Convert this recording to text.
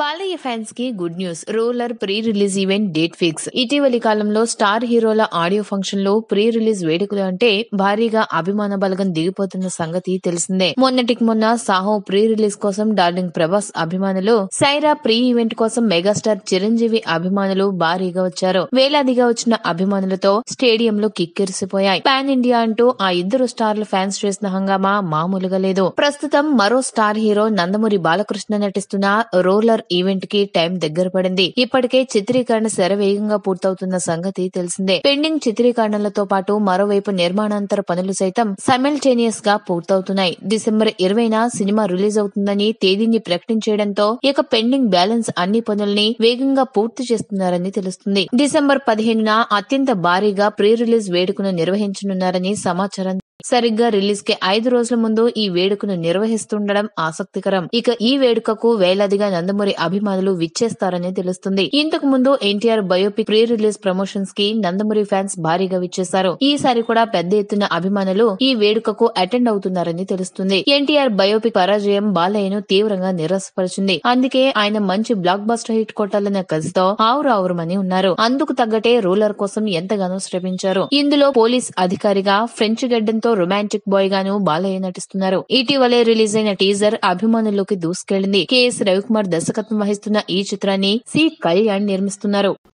Balayya fans కి good news Ruler pre release event date fix ఇటీవలి కాలంలో స్టార్ హీరోల ఆడియో ఫంక్షన్ లో ప్రీ రిలీజ్ వేడుకలు అంటే భారీగా అభిమాన బలగం దిగిపోతున్న సంగతి తెలిసిందే మొన్నటికి మొన్న సాహో ప్రీ రిలీజ్ కోసం డార్లింగ్ ప్రభాస్ అభిమానులు సైరా ప్రీ ఈవెంట్ కోసం మెగాస్టార్ చిరంజీవి అభిమానులు భారీగా వచ్చారు వేలాదిగా వచ్చిన అభిమానులతో స్టేడియంలో కిక్కిరిసిపోయాయి పాన్ ఇండియా అంటూ ఆ ఇద్దరు స్టార్ల ఫ్యాన్స్ చేసిన హంగామా మామూలుగా లేదు ప్రస్తుతం మరో స్టార్ హీరో నందమూరి బాలకృష్ణ నటిస్తున్న రోలర్ ఈవెంట్ కి టైం దగ్గర పడింది ఇప్పటికే చిత్రీకరణ శరవేగంగా పూర్తవుతున్న సంగతి తెలిసిందే పెండింగ్ చిత్రీకరణలతో పాటు మరోవైపు నిర్మాణాంతర పనులు సైతం సైమల్టేనియస్ గా పూర్తవుతున్నాయి డిసెంబర్ ఇరవైన సినిమా రిలీజ్ అవుతుందని తేదీని ప్రకటించేయడంతో ఇక పెండింగ్ బ్యాలెన్స్ అన్ని పనుల్ని వేగంగా పూర్తి చేస్తున్నారని తెలుస్తుంది డిసెంబర్ పదిహేనున అత్యంత భారీగా ప్రీ రిలీజ్ వేడుకను నిర్వహించనున్నారని సమాచారం సరిగ్గా రిలీజ్ కి ఐదు రోజుల ముందు ఈ వేడుకను నిర్వహిస్తుండడం ఆసక్తికరం ఇక ఈ వేడుకకు వేలాదిగా నందమూరి అభిమానులు విచ్చేస్తారని తెలుస్తుంది ఇంతకు ముందు NTR biopic pre release promotions కి నందమూరి ఫ్యాన్స్ భారీగా విచ్చేశారు ఈసారి కూడా పెద్ద ఎత్తున అభిమానులు ఈ వేడుకకు అటెండ్ అవుతున్నారని తెలుస్తుంది ఎన్టీఆర్ బయోపిక్ పరాజయం బాలయ్యను తీవ్రంగా నిరాశపరిచింది అందుకే ఆయన మంచి బ్లాక్ బస్టర్ హిట్ కొట్టాలన్న కసితో ఆవురు ఆవురమని ఉన్నారు అందుకు తగ్గటే రూలర్ కోసం ఎంతగానో శ్రమించారు ఇందులో పోలీస్ అధికారిగా ఫ్రెంచ్ గడ్డంతో రొమాంటిక్ బాయ్ గాను బాలయ్య నటిస్తున్నారు ఇటీవలే రిలీజ్ అయిన టీజర్ అభిమానుల్లోకి దూసుకెళ్లింది కెఎస్ రవికుమార్ దర్శకత్వం వహిస్తున్న ఈ చిత్రాన్ని సి కళ్యాణ్ నిర్మిస్తున్నారు